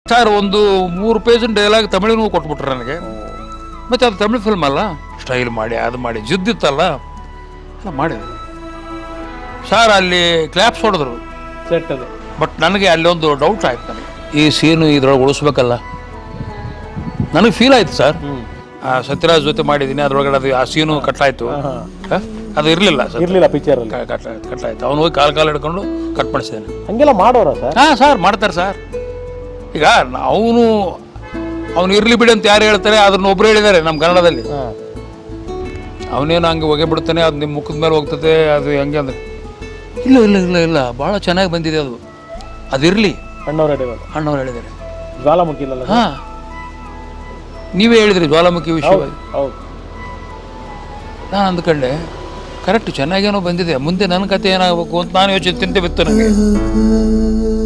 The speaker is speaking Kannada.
ಸರ್ ಒಂದು ಮೂರು ಪೇಜಿನ ಡೈಲಾಗ್ ತಮಿಳಿನೂ ಕೊಟ್ಬಿಟ್ರು ನನಗೆ ಮತ್ತು ಅದು ತಮಿಳು ಫಿಲ್ಮ್ ಅಲ್ಲ ಸ್ಟೈಲ್ ಮಾಡಿ ಅದು ಮಾಡಿ ಜಿದ್ದಿತ್ತಲ್ಲ ಎಲ್ಲ ಮಾಡಿದೆ ಸರ್ ಅಲ್ಲಿ ಕ್ಲ್ಯಾಪ್ಸ್ ಹೊಡೆದ್ರು ಸೆಟ್ ಅದು ಬಟ್ ನನಗೆ ಅಲ್ಲಿ ಒಂದು ಡೌಟ್ ಆಯ್ತು ನನಗೆ ಈ ಸೀನು ಇದ್ರೊಳಗೆ ಉಳಿಸ್ಬೇಕಲ್ಲ ನನಗೆ ಫೀಲ್ ಆಯ್ತು ಸರ್ ಹ್ಮ್ ಆ ಸತ್ಯರಾಜ್ ಜೊತೆ ಮಾಡಿದ್ದೀನಿ ಅದ್ರೊಳಗಡೆ ಅದು ಆ ಸೀನು ಕಟ್ಟಾಯ್ತು ಹಾ. ಹ? ಅದು ಇರಲಿಲ್ಲ ಸರ್ ಇರ್ಲಿಲ್ಲ ಪಿಕ್ಚರ್ ಅಲ್ಲಿ ಕಟ್ಟಾಯ್ತು ಕಟ್ಟಾಯ್ತು ಅವನು ಹೋಗಿ ಕಾಲು ಕಾಲು ಹಿಡ್ಕೊಂಡು ಕಟ್ ಮಾಡಿಸಿದ್ದಾನೆ ಹಂಗೆಲ್ಲ ಮಾಡೋರ ಸರ್ ಹಾಂ ಸರ್ ಮಾಡ್ತಾರೆ ಸರ್ ಈಗ ಅವನು ಅವನು ಇರ್ಲಿ ಬಿಡಿ ಅಂತ ಯಾರು ಹೇಳ್ತಾರೆ ಅದನ್ನ ಒಬ್ರು ಹೇಳಿದ್ದಾರೆ ನಮ್ಮ ಕನ್ನಡದಲ್ಲಿ ಹಾ ಅವನೇನು ಹಂಗೆ ಹೊಗೆ ಬಿಡ್ತಾನೆ ಅದು ನಿಮ್ಮ ಮುಖದ ಮೇಲೆ ಹೋಗ್ತದೆ ಅದು ಹೆಂಗೆ ಅಂದ್ರೆ ಇಲ್ಲ ಇಲ್ಲ ಇಲ್ಲ ಇಲ್ಲ ಭಾಳ ಚೆನ್ನಾಗಿ ಬಂದಿದೆ ಅದು ಅದಿರಲಿ ಅಣ್ಣವ್ರ ಹೇಳಿರೋದು ಅಣ್ಣವ್ರು ಹೇಳಿದ್ದಾರೆ ಜ್ವಾಲಾಮುಖಿ ಇಲ್ಲಲ್ಲ ಹಾಂ ನೀವೇ ಹೇಳಿದ್ರಿ ಜ್ವಾಲಾಮುಖಿ ವಿಷಯವಾಗಿ ಹೌದು ನಾನು ಅಂದ್ಕೊಂಡೆ ಕರೆಕ್ಟ್ ಚೆನ್ನಾಗೇನೋ ಬಂದಿದೆ ಮುಂದೆ ನನ್ನ ಕತೆ ಏನಾಗಬೇಕು ಅಂತ ನಾನು ಯೋಚನೆ ಚಿಂತೆ ಬಿತ್ತು ನನಗೆ